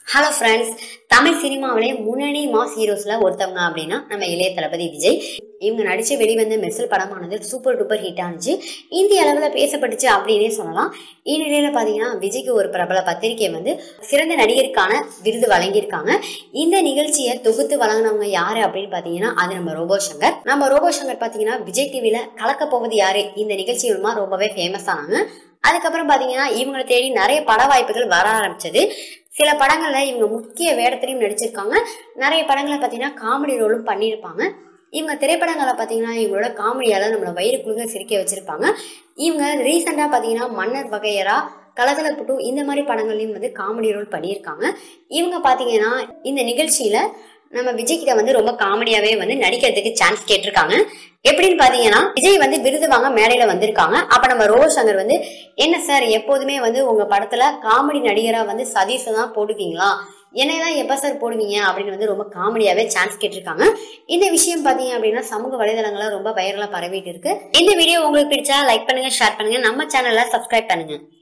hello friends Tamil சினிமாவிலே முன்னணி mass ஹீரோஸ்ல ஒருத்தவங்க அப்படின்னா நம்ம இளைய தளபதி விஜய் இவங்க நடிச்சு வெளிவந்த மெர்சல் படமானது சூப்பர் டூப்பர் ஹிட் ஆனிச்சு இந்திய அளவில் பேசப்பட்டுச்சு அப்படின்னே சொல்லலாம் இந்நிலையில பாத்தீங்கன்னா விஜய்க்கு ஒரு பிரபல பத்திரிகை வந்து சிறந்த நடிகருக்கான விருது வழங்கியிருக்காங்க இந்த நிகழ்ச்சியை தொகுத்து வழங்கினவங்க யாரு அப்படின்னு பாத்தீங்கன்னா அது நம்ம ரோபோ சங்கர் நம்ம ரோபோ சங்கர் பாத்தீங்கன்னா விஜய் டிவில கலக்க போவது யாரு இந்த நிகழ்ச்சி மூலமா ரொம்பவே ஃபேமஸ் ஆனாங்க அதுக்கப்புறம் பாத்தீங்கன்னா இவங்களை தேடி நிறைய பட வாய்ப்புகள் வர ஆரம்பிச்சது சில படங்கள்ல இவங்க முக்கிய வேடத்திலையும் நடிச்சிருக்காங்க நிறைய படங்களை பார்த்தீங்கன்னா காமெடி ரோலும் பண்ணியிருப்பாங்க இவங்க திரைப்படங்களை பார்த்தீங்கன்னா இவங்களோட காமெடியால நம்மளை வயிறு குழுங்க சிரிக்க வச்சிருப்பாங்க இவங்க ரீசெண்டாக பார்த்தீங்கன்னா மன்னர் வகையரா கலகலப்புட்டு இந்த மாதிரி படங்கள்லையும் வந்து காமெடி ரோல் பண்ணியிருக்காங்க இவங்க பார்த்தீங்கன்னா இந்த நிகழ்ச்சியில நம்ம விஜய் கிட்ட வந்து ரொம்ப காமெடியாவே வந்து நடிக்கிறதுக்கு சான்ஸ் கேட்டிருக்காங்க எப்படின்னு பாத்தீங்கன்னா விஜய் வந்து விருது வாங்க மேடையில வந்திருக்காங்க அப்ப நம்ம ரோஸ் சங்கர் வந்து என்ன சார் எப்போதுமே வந்து உங்க படத்துல காமெடி நடிகரா வந்து சதீஷ் தான் போடுவீங்களா என்னையெல்லாம் எப்ப சார் போடுவீங்க அப்படின்னு வந்து ரொம்ப காமெடியாவே சான்ஸ் கேட்டிருக்காங்க இந்த விஷயம் பாத்தீங்க அப்படின்னா சமூக வலைதளங்கள்ல ரொம்ப வைரலா பரவிட்டு இருக்கு இந்த வீடியோ உங்களுக்கு பிடிச்சா லைக் பண்ணுங்க ஷேர் பண்ணுங்க நம்ம சேனல்ல சப்ஸ்கிரைப் பண்ணுங்க